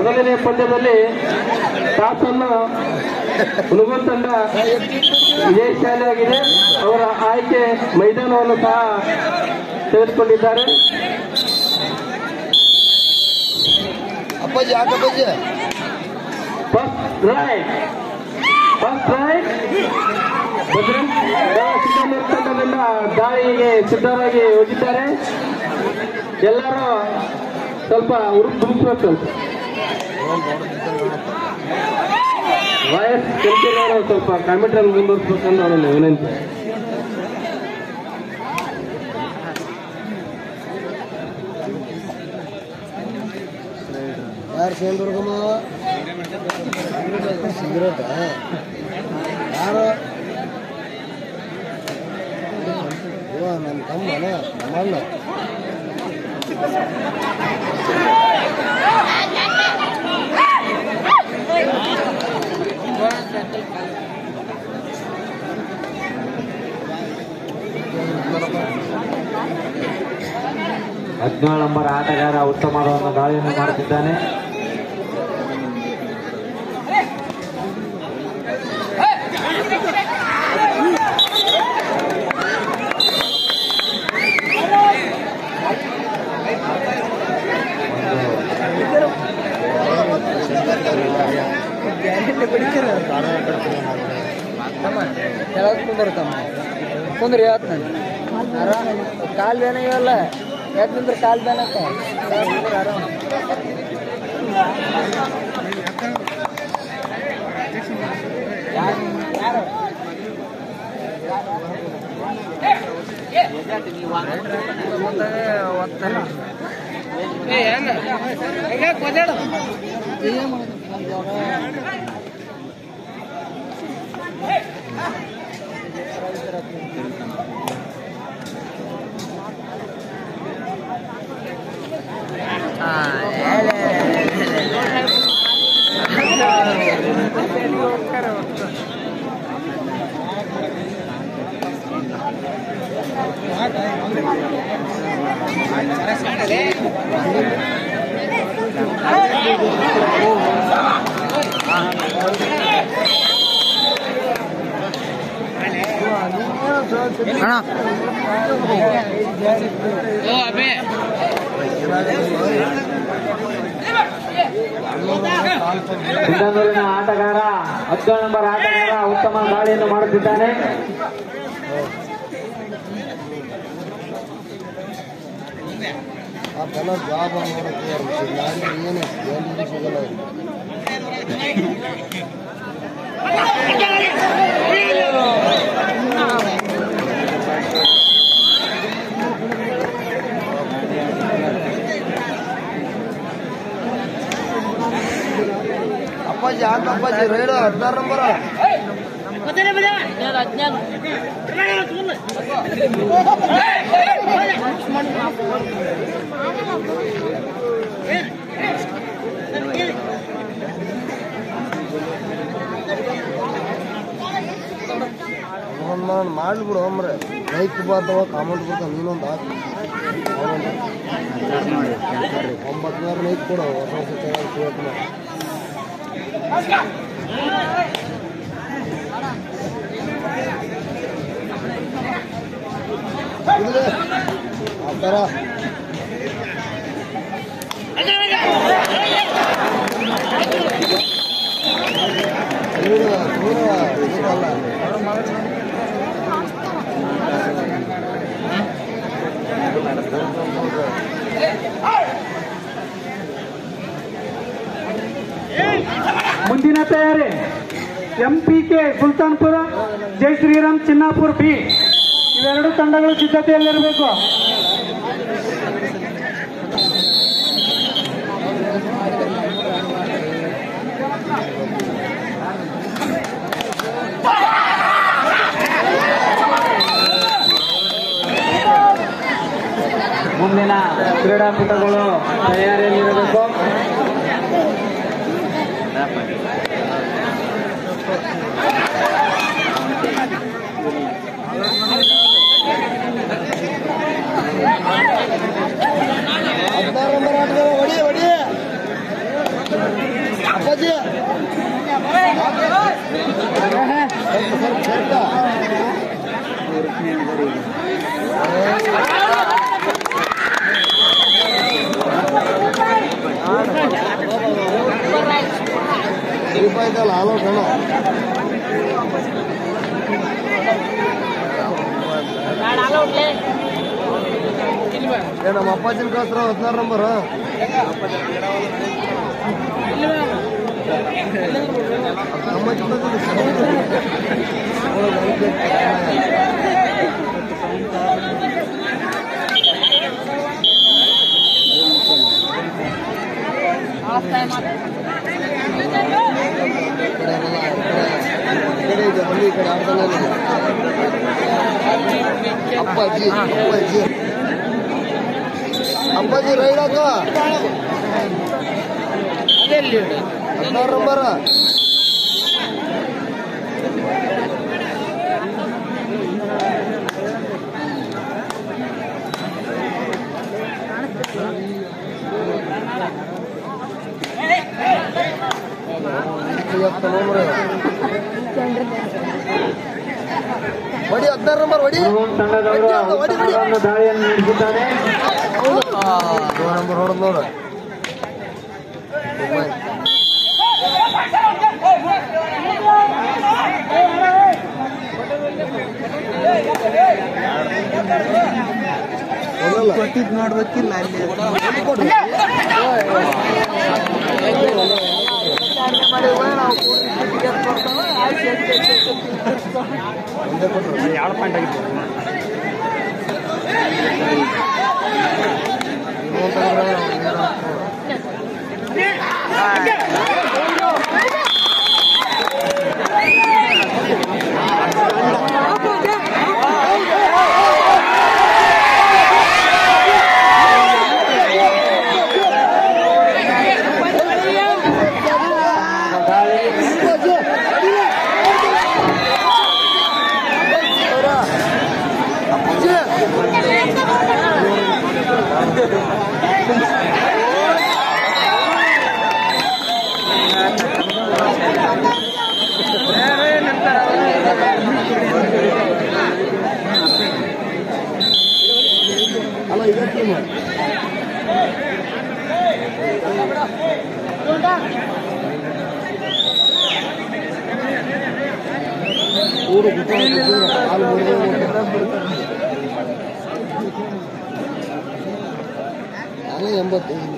ಮೊದಲನೇ ಪಂದ್ಯದಲ್ಲಿ ಟಾಸ್ ಅನ್ನು ಹುಣಗೂರು ತಂಡ ವಿಜಯಶಾಲಿಯಾಗಿದೆ ಅವರ ಆಯ್ಕೆ ಮೈದಾನವನ್ನು ಸಹ ತೆಗೆದುಕೊಂಡಿದ್ದಾರೆ ಅಪ್ಪಾಜಿ ಯಾಕಪ್ಪಾಜಿ first right first right Bajrang Siddaramaiah ತಂಡದಿಂದ ದಾಳಿಗೆ ಸಿದ್ಧರಾಗಿ ಹೋಗಿದ್ದಾರೆ ಎಲ್ಲರೂ ಸ್ವಲ್ಪ ಹುರುಪು ಧುಮುಕ್ಬೇಕು ವಯಸ್ ಕೆಲ್ಸಿರೋರು ಸ್ವಲ್ಪ ಕಾಮೆಂಟ್ರಲ್ಲಿ ಮುಂದುವರಿಸ್ಬೇಕಂತ ಅವರನ್ನು ವಿನಂತಿ ಯಾರು ಸೇಂದ್ರಗಮ್ಮ ಸಿಗರೇಟ್ ಯಾರು ಇವ ನನ್ನ ತಮ್ಮನ ನಮ್ಮಣ್ಣ ಹದಿನೇಳು ನಂಬರ್ ಆಟಗಾರ ಉತ್ತಮವಾದ ದಾಳಿಯನ್ನು ಮಾಡುತ್ತಿದ್ದಾನೆ ಕೆಳಗೆ ಕುಂದಿರ್ತಮ್ಮ ಕುಂದ್ರಿ ಯಾತ್ ನಾನು ಕಾಲ್ ಬೇನೆ ಇವಲ್ಲ ಯಾಕೆ ನಿಂದ್ರೆ ಕಾಲ್ ಬೇನಕ್ಕ ಆರಾಮ ಸಿಂಧನೂರಿನ ಆಟಗಾರ ಹದಿನೇಳು ನಂಬರ್ ಆಟಗಾರ ಉತ್ತಮ ದಾಳಿಯನ್ನು ಮಾಡುತ್ತಿದ್ದಾನೆ ಆ ಫಲ ಜಾಬ್ ಮಾಡೋಕ್ಕೆ ನಾನು ಏನು ಎಲ್ಲಿ ಸಿಗಲ್ಲ ಅವ್ರಿಗೆ. ಅಪ್ಪಾಜಿ ಯಾಕೆ ಅಪ್ಪಾಜಿ ರೈಡ್ ಹದಿನಾರು ನಂಬರ ಒಂದು ಮಾಡ್ಬಿಡು ಒಮ್ರೆ ಲೈಕ್ ಬರ್ತಾವ ಕಾಮೆಂಟ್ ಬರ್ತಾವ ನೀನೊಂದು ಹಾಕು ಒಂಬತ್ತು ನೂರು ಲೈಕ್ ಕೊಡು ಹೊಸ ಹೊಸ ಚೆನ್ನಾಗಿ ಕ್ರಿಯೇಟ್ ಮಾಡಿ ಇದ್ರೆ ಆ ಥರ ದೂರ ದೂರ ಇದಲ್ಲ ಮುಂದಿನ ತಯಾರಿ ಎಂಪಿಕೆ ಸುಲ್ತಾನ್ಪುರ ಜೈ ಶ್ರೀರಾಮ್ ಚಿನ್ನಾಪುರ್ ಬಿ ಇವೆರಡು ತಂಡಗಳು ಸಿದ್ಧತೆಯಲ್ಲಿರಬೇಕು ಮುಂದಿನ ಕ್ರೀಡಾಕೂಟಗಳು ತಯಾರಿಯಲ್ಲಿರಬೇಕು ಹದಿನಾರು ನಂಬರ್ ಆಟಗಾರ ಹೊಡಿ ಹೊಡಿ ಅಪ್ಪಾಜಿ ರೂಪಾಯಿದಲ್ಲ ಹಾಲು ಕಣ ಏ ನಮ್ಮ ಅಪ್ಪಾಜಿನ ಕಳ್ಸ್ರ ಹದಿನಾರು ನಂಬರ್ ಅಪ್ಪಾಜಿ ಅಪ್ಪಾಜಿ ಅಪ್ಪಾಜಿ ರೈಡ್ ಹಾಕ ಹದಿನಾರು ನಂಬರ್ ಹೊಡಿ ಹದಿನಾರು ನಂಬರ್ ಹೊಡಿ ಹುಡುಗನ್ ತಂಡದವರು ಉತ್ತಮವಾದ ದಾಳಿಯನ್ನು ನಡೆಸಿದ್ದಾರೆ ಏಳು ನಂಬರ್ ಹೊಡೆದ್ ನೋಡು ನೋಡ್ಬೇಕಿಲ್ಲ ದಾಳಿ ಅಲ್ಲ ಇದೇ ಟೀಮ್ ಊರು ಗೊತ್ತಾಗ್ತದೆ ಹಾಲು ನಾನು ಎಂಬತ್ತೈದು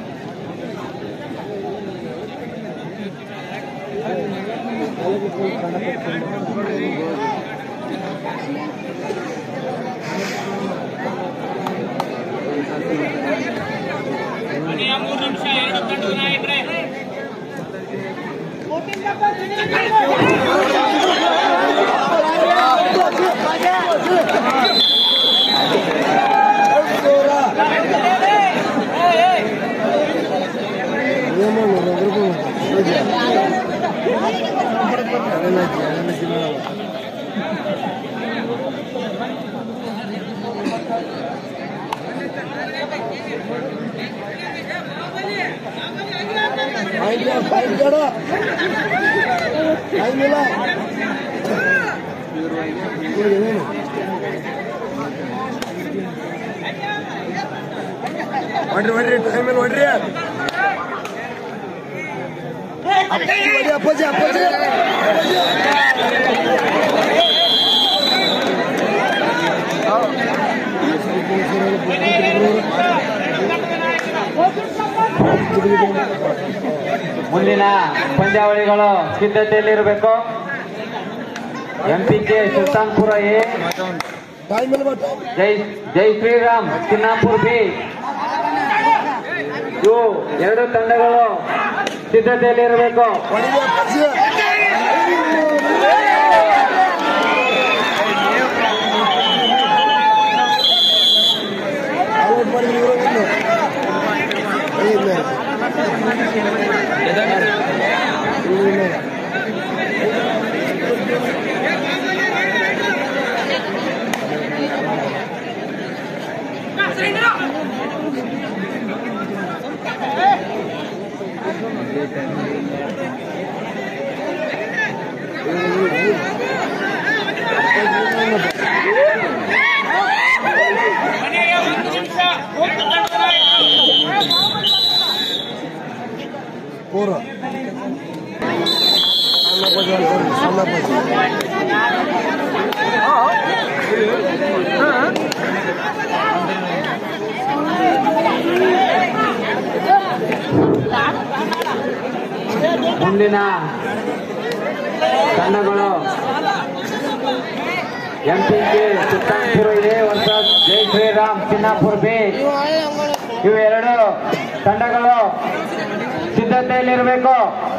ಹೊಡ್ರಿ ಹೊಡ್ರಿ ಟೈಮ್ ಮೇಲೆ ಹೊಡ್ರಿ ಅಪ್ಪಾಜಿ ಅಪ್ಪಾಜಿ ಅಪ್ಪಾಜಿ ಮುಂದಿನ ಪಂದ್ಯಾವಳಿಗಳು ಸಿದ್ಧತೆಯಲ್ಲಿರಬೇಕು ಎಂಪಿಕೆ ಸುಲ್ತಾನ್ಪುರ ಎ ಟೈಮ್ ಮೇಲೆ ಬಟ್ ಜೈ ಜೈ ಶ್ರೀರಾಮ್ ಚಿನ್ನಾಪುರ್ ಬಿ ಇವು ಎರಡು ತಂಡಗಳು ಸಿದ್ಧತೆಯಲ್ಲಿರಬೇಕು ಹೊಡಿರಿ ಅಪ್ಪಾಜಿ ಔಟ್ ಮಾಡಿದ್ರು ಇವರು ಇಲ್ಲ ಇಲ್ಲ ಪೂರ ಸಣ್ಣ ಬಜಿ ಮುಂದಿನ ತಂಡಗಳು MPK Sultanpur A versus Jai Shriram Chinnapur B ಇವು ಎರಡು ತಂಡಗಳು ಸಿದ್ಧತೆಯಲ್ಲಿರಬೇಕು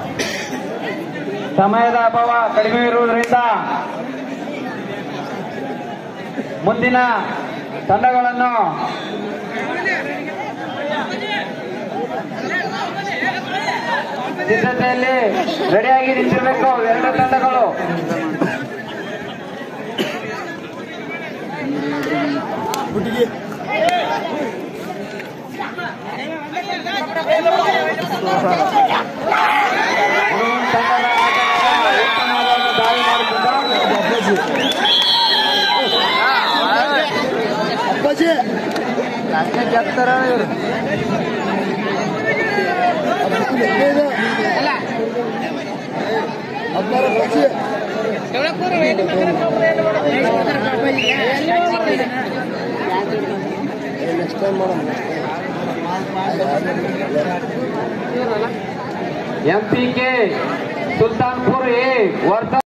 ಸಮಯದ ಅಭಾವ ಕಡಿಮೆ ಇರುವುದರಿಂದ ಮುಂದಿನ ತಂಡಗಳನ್ನು ಸಿದ್ಧತೆಯಲ್ಲಿ ರೆಡಿಯಾಗಿ ನಿಂತಿರಬೇಕು ಎರಡು ತಂಡಗಳು ಹುಡುಗಿ ಹುಡುಗನ ತಂಡದ ಆಟಗಾರ ಉತ್ತಮವಾದ ದಾಳಿ ಮಾಡುತ್ತಿದ್ದ ಅಪ್ಪಾಜಿ ಹದಿನಾರು ಬಜಿ ನೆಕ್ಸ್ಟ್ ಟೈಮ್ ಮಾಡೋಣ ಎಂಪಿಕೆ ಸುಲ್ತಾನ್ಪುರ್ ಎ ವರ್ಸಸ್